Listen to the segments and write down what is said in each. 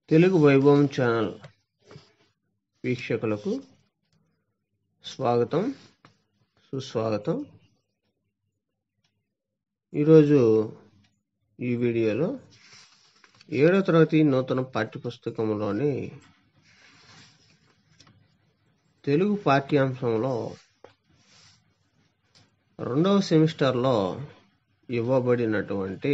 తెలుగు వైభవం ఛానల్ వీక్షకులకు స్వాగతం సుస్వాగతం ఈరోజు ఈ వీడియోలో ఏడో తరగతి నూతన పాఠ్యపుస్తకంలోని తెలుగు పాఠ్యాంశంలో రెండవ సెమిస్టర్లో ఇవ్వబడినటువంటి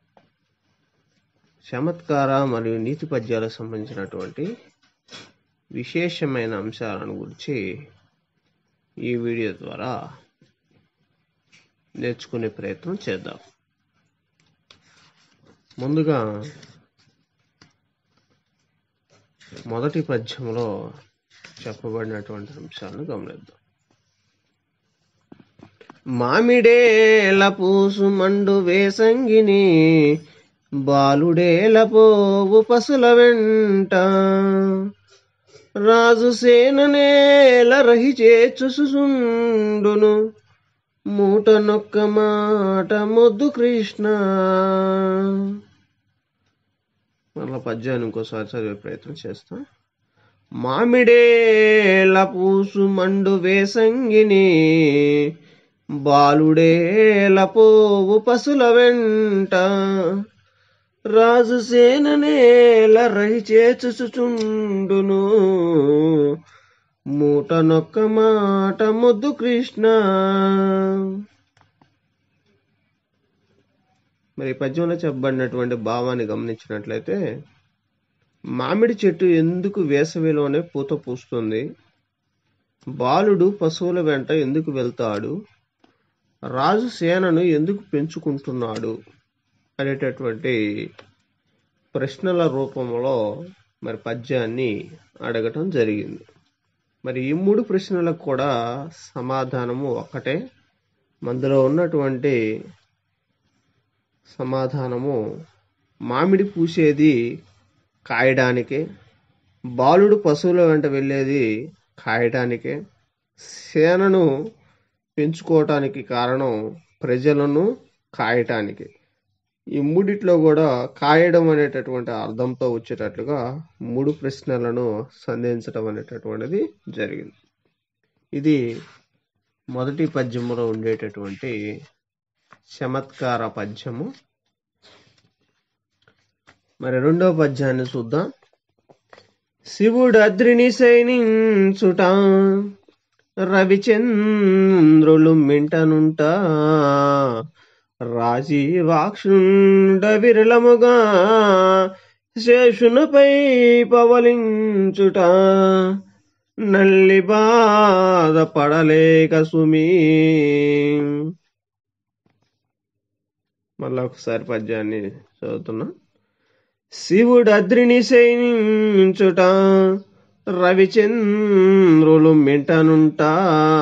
చమత్కార మరియు నీతి పద్యాలకు సంబంధించినటువంటి విశేషమైన అంశాలను గురించి ఈ వీడియో ద్వారా నేర్చుకునే ప్రయత్నం చేద్దాం ముందుగా మొదటి పద్యంలో చెప్పబడినటువంటి అంశాలను గమనిద్దాం మామిడేల పూసు మండు వేసంగిని బాలుడేల పోవు పసుల వెంట రాజు సేననేల రహి చేచుసుండును మూట నొక్క మాట మొద్దు కృష్ణ మళ్ళా పద్యాన్ని ఇంకోసారి చదివే ప్రయత్నం చేస్తాం మామిడేల పూసు మండు వేసంగిని బాలుడేల పోవు పసుల వెంట రాజు సేననేల రహి చేచుచుండును మూట నొక్క మాట ముద్దు కృష్ణ మరి ఈ పద్యంలో చెప్పబడినటువంటి భావాన్ని గమనించినట్లయితే మామిడి చెట్టు ఎందుకు వేసవిలోనే పూత పూస్తుంది బాలుడు పశువుల వెంట ఎందుకు వెళ్తాడు రాజు సేనను ఎందుకు పెంచుకుంటున్నాడు అనేటటువంటి ప్రశ్నల రూపంలో మరి పద్యాన్ని అడగటం జరిగింది మరి ఈ మూడు ప్రశ్నలకు కూడా సమాధానము ఒక్కటే అందులో ఉన్నటువంటి సమాధానము మామిడి పూసేది కాయడానికే బాలుడు పశువుల వెంట వెళ్ళేది కాయడానికే సేనను పెంచుకోవటానికి కారణం ప్రజలను కాయటానికి ఈ మూడిట్లో కూడా కాయడం అనేటటువంటి అర్థంతో వచ్చేటట్లుగా మూడు ప్రశ్నలను సంధించడం అనేటటువంటిది జరిగింది ఇది మొదటి పద్యములో ఉండేటటువంటి చమత్కార పద్యము మరి రెండవ పద్యాన్ని చూద్దాం శివుడు అద్రిని సైనించుట రవిచంద్రులు మింటనుంటా రాజీవాక్షుండ విరళముగా శేషునిపై పవలించుట నల్లి బాధ పడలేక సుమీ మళ్ళా ఒకసారి పద్యాన్ని చదువుతున్నా శివుడు అద్రిని సైనించుట రవిచంద్రులు మింటనుంటా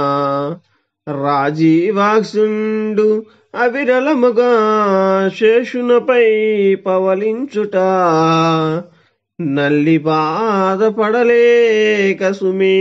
రాజీవాక్షుండు అవిరలముగా శేషునపై పవలించుట నల్లి బాధపడలేక సుమీ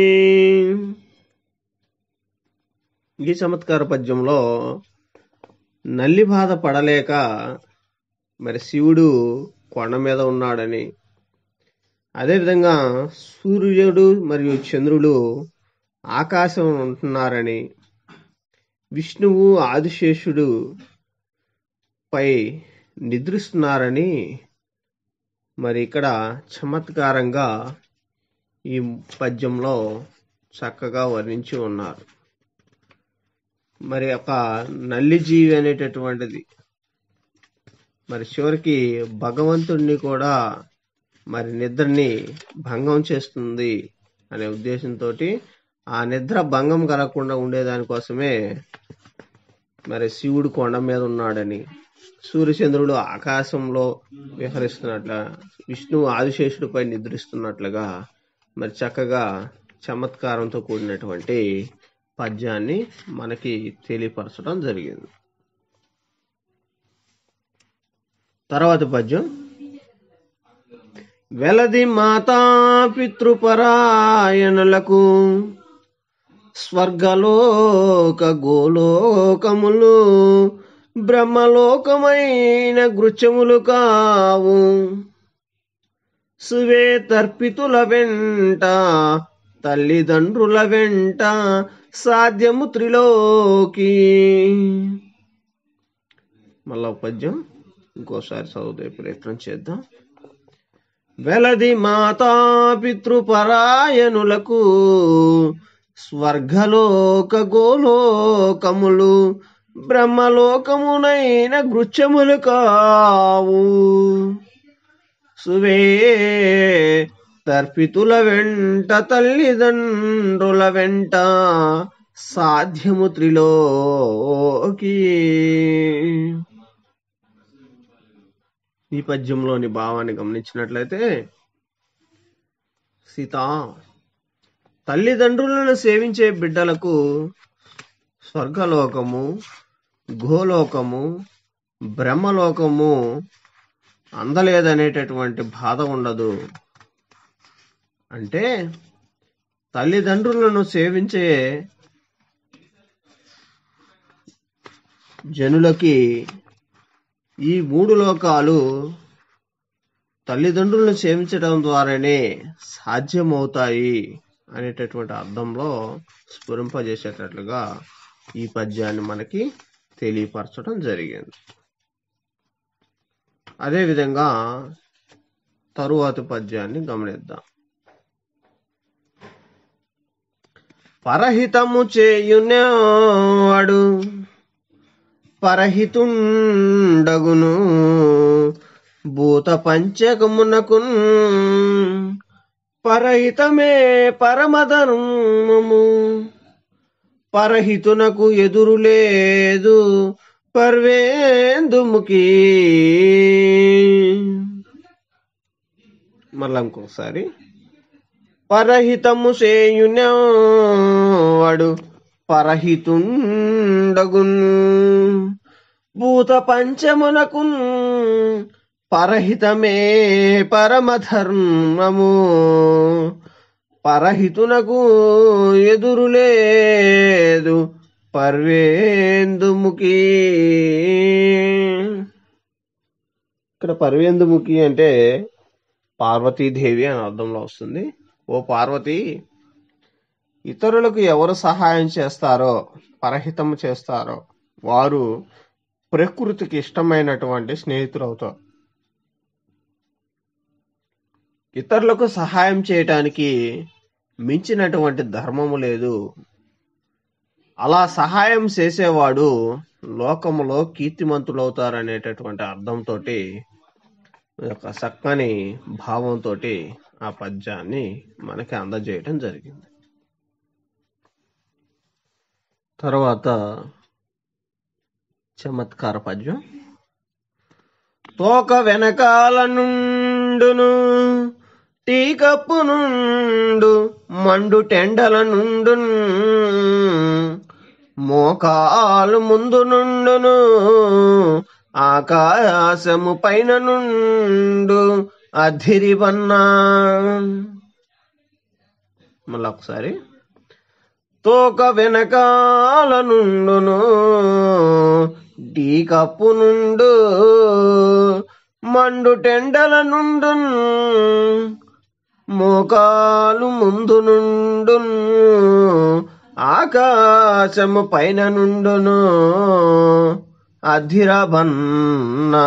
ఈ చమత్కార పద్యంలో నల్లి బాధ పడలేక మరి శివుడు కొండ మీద ఉన్నాడని అదేవిధంగా సూర్యుడు మరియు చంద్రుడు ఆకాశం ఉంటున్నారని విష్ణువు ఆదిశేషుడు పై నిద్రిస్తున్నారని మరి ఇక్కడ చమత్కారంగా ఈ పద్యంలో చక్కగా వర్ణించి ఉన్నారు మరి ఒక నల్లి జీవి అనేటటువంటిది మరి చివరికి భగవంతుడిని కూడా మరి నిద్రని భంగం చేస్తుంది అనే ఉద్దేశంతో ఆ నిద్ర భంగం కలగకుండా ఉండేదానికోసమే మరి శివుడు కొండ మీద ఉన్నాడని సూర్యచంద్రుడు ఆకాశంలో విహరిస్తున్నట్ల విష్ణువు ఆదిశేషుడిపై నిద్రిస్తున్నట్లుగా మరి చక్కగా చమత్కారంతో కూడినటువంటి పద్యాన్ని మనకి తెలియపరచడం జరిగింది తర్వాత పద్యం వెలది మాతా పితృపరాయణులకు స్వర్గలోక గోలోకములు బ్రహ్మలోకమైన గృత్యములు కావు సువే తర్పితుల వెంట తల్లిదండ్రుల వెంట సాధ్యము త్రిలోకి మళ్ళా ఒక పద్యం ఇంకోసారి చదువుతే ప్రయత్నం చేద్దాం వెలది మాతా పితృపరాయణులకు స్వర్గలోక గోలోకములు బ్రహ్మలోకమునైన గృత్యములు కావు సువే తర్పితుల వెంట తల్లిదండ్రుల వెంట సాధ్యము త్రిలోకి ఈ పద్యంలోని భావాన్ని గమనించినట్లయితే సీత తల్లిదండ్రులను సేవించే బిడ్డలకు స్వర్గలోకము గోలోకము బ్రహ్మలోకము అందలేదనేటటువంటి బాధ ఉండదు అంటే తల్లిదండ్రులను సేవించే జనులకి ఈ మూడు లోకాలు తల్లిదండ్రులను సేవించడం ద్వారానే సాధ్యమవుతాయి అనేటటువంటి అర్థంలో స్ఫురింపజేసేటట్లుగా ఈ పద్యాన్ని మనకి తెలియపరచడం జరిగింది అదేవిధంగా తరువాతి పద్యాన్ని గమనిద్దాం పరహితము చేయునేవాడు పరహితుండగును భూత పంచకమునకు పరహితమే పరమధర్మము పరహితునకు ఎదురు లేదు పర్వేందుముఖి మళ్ళా ఇంకొకసారి పరహితము చేయునేవాడు పరహితుండగును భూత పంచమునకు పరహితమే పరమధర్మము పరహితునకు ఎదురు లేదు పర్వేందుముఖి ఇక్కడ పర్వేందుముఖి అంటే పార్వతీదేవి అని అర్థంలో వస్తుంది ఓ పార్వతి ఇతరులకు ఎవరు సహాయం చేస్తారో పరహితం చేస్తారో వారు ప్రకృతికి ఇష్టమైనటువంటి స్నేహితులు అవుతారు ఇతరులకు సహాయం చేయటానికి మించినటువంటి ధర్మము లేదు అలా సహాయం చేసేవాడు లోకములో కీర్తిమంతులవుతారనేటటువంటి అర్థంతో ఒక చక్కని భావంతో ఆ పద్యాన్ని మనకి అందజేయటం జరిగింది తర్వాత చమత్కార పద్యం తోక వెనకాల నుండును టీకప్పు నుండు మండు టెండల నుండు మోకాలు ముందు నుండును ఆకాశము పైన నుండు అధిరివన్నా మళ్ళీ ఒకసారి తోక వెనకాల నుండును డీకప్పు నుండు మండు టెండల నుండు మోకాలు ముందు నుండు ఆకాశము పైన నుండును అధిరబన్నా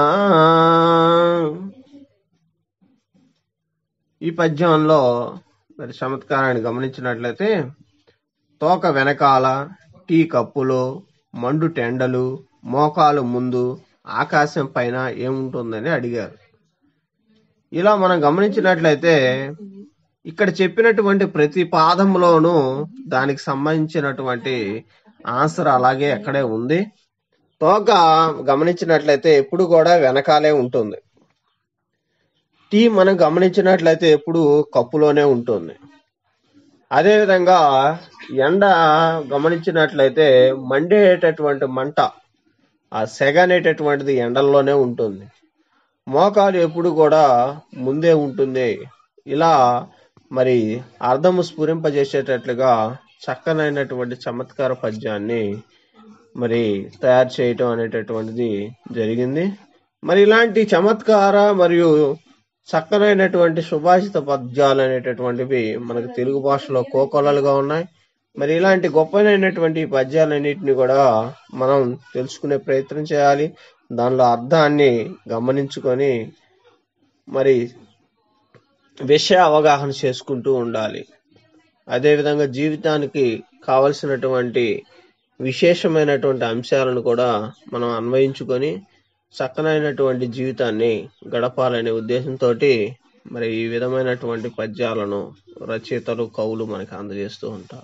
ఈ పద్యంలో మరి చమత్కారాన్ని గమనించినట్లయితే తోక వెనకాల టీ కప్పులో మండు టెండలు మోకాలు ముందు ఆకాశం పైన ఏముంటుందని అడిగారు ఇలా మనం గమనించినట్లయితే ఇక్కడ చెప్పినటువంటి ప్రతి పాదంలోనూ దానికి సంబంధించినటువంటి ఆన్సర్ అలాగే అక్కడే ఉంది తోక గమనించినట్లయితే ఎప్పుడు కూడా వెనకాలే ఉంటుంది టీ మనం గమనించినట్లయితే ఎప్పుడు కప్పులోనే ఉంటుంది అదేవిధంగా ఎండ గమనించినట్లయితే మండేటటువంటి మంట ఆ సెగ అనేటటువంటిది ఎండల్లోనే ఉంటుంది మోకాలు ఎప్పుడు కూడా ముందే ఉంటుంది ఇలా మరి అర్థము స్ఫురింపజేసేటట్లుగా చక్కనైనటువంటి చమత్కార పద్యాన్ని మరి తయారు చేయటం అనేటటువంటిది జరిగింది మరి ఇలాంటి చమత్కార మరియు చక్కనైనటువంటి సుభాషిత పద్యాలు అనేటటువంటివి మనకు తెలుగు భాషలో కోకొల్లలుగా ఉన్నాయి మరి ఇలాంటి గొప్పనైనటువంటి ఈ పద్యాలన్నిటిని కూడా మనం తెలుసుకునే ప్రయత్నం చేయాలి దానిలో అర్థాన్ని గమనించుకొని మరి విషయ అవగాహన చేసుకుంటూ ఉండాలి అదేవిధంగా జీవితానికి కావలసినటువంటి విశేషమైనటువంటి అంశాలను కూడా మనం అన్వయించుకొని చక్కనైనటువంటి జీవితాన్ని గడపాలనే ఉద్దేశంతో మరి ఈ విధమైనటువంటి పద్యాలను రచయితలు కవులు మనకి అందజేస్తూ ఉంటారు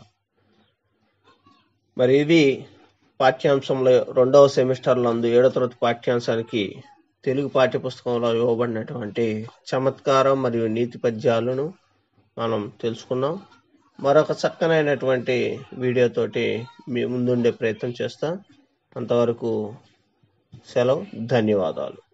మరి ఇది పాఠ్యాంశంలో రెండవ సెమిస్టర్ నందు ఏడో తరగతి పాఠ్యాంశానికి తెలుగు పాఠ్యపుస్తకంలో ఇవ్వబడినటువంటి చమత్కారం మరియు నీతి పద్యాలను మనం తెలుసుకున్నాం మరొక చక్కనైనటువంటి వీడియోతోటి మీ ముందుండే ప్రయత్నం చేస్తాం అంతవరకు సెలవు ధన్యవాదాలు